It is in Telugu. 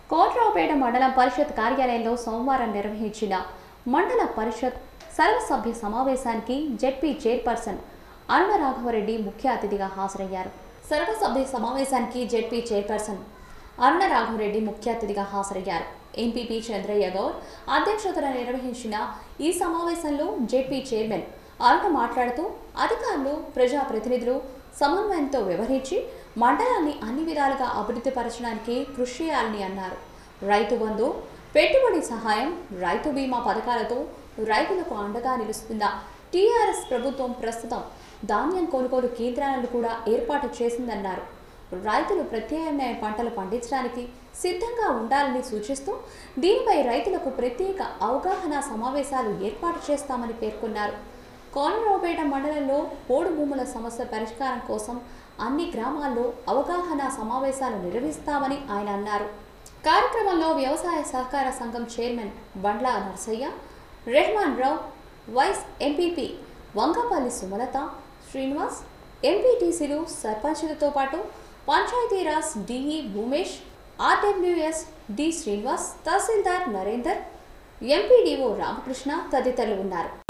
కోట్రావుపేట మండలం పరిషత్ కార్యాలయంలో సోమవారం నిర్వహించిన మండల పరిషత్ సర్వసభ్య సమావేశానికి జెడ్పీ చైర్పర్సన్ అరుణ రాఘవరెడ్డి ముఖ్య అతిథిగా హాజరయ్యారు సర్వసభ్య సమావేశానికి జెడ్పీ చైర్పర్సన్ అరుణ రాఘవరెడ్డి ముఖ్య అతిథిగా హాజరయ్యారు ఎంపీపీ చంద్రయ్య గౌడ్ అధ్యక్షతన నిర్వహించిన ఈ సమావేశంలో జెడ్పీ చైర్మన్ అరుణ మాట్లాడుతూ అధికారులు ప్రజాప్రతినిధులు సమన్వయంతో వ్యవహరించి మండలాన్ని అన్ని విధాలుగా అభివృద్ధి పరచడానికి కృషి చేయాలని అన్నారు రైతు బంధు పెట్టుబడి సహాయం రైతు బీమా పథకాలతో రైతులకు అండగా నిలుస్తున్న టీఆర్ఎస్ ప్రభుత్వం ప్రస్తుతం ధాన్యం కొనుగోలు కేంద్రాలను కూడా ఏర్పాటు చేసిందన్నారు రైతులు ప్రత్యామ్నాయ పంటలు పండించడానికి సిద్ధంగా ఉండాలని సూచిస్తూ దీనిపై రైతులకు ప్రత్యేక అవగాహన సమావేశాలు ఏర్పాటు చేస్తామని పేర్కొన్నారు కోనరావుపేట మండలంలో పోడు భూముల సమస్య పరిష్కారం కోసం అన్ని గ్రామాల్లో అవగాహన సమావేశాలు నిర్వహిస్తామని ఆయన అన్నారు కార్యక్రమంలో వ్యవసాయ సహకార సంఘం chairman Bandla Narsaiah Rehman Rao vice MPP Vangapalli Sumalatha Srinivas ఎంపీటీసీలు సర్పంచులతో పాటు Panchayati Raj DE Bhoomesh RWS D Srinivas తహసీల్దార్ నరేందర్ ఎంపీడీఓ రామకృష్ణ తదితరులు ఉన్నారు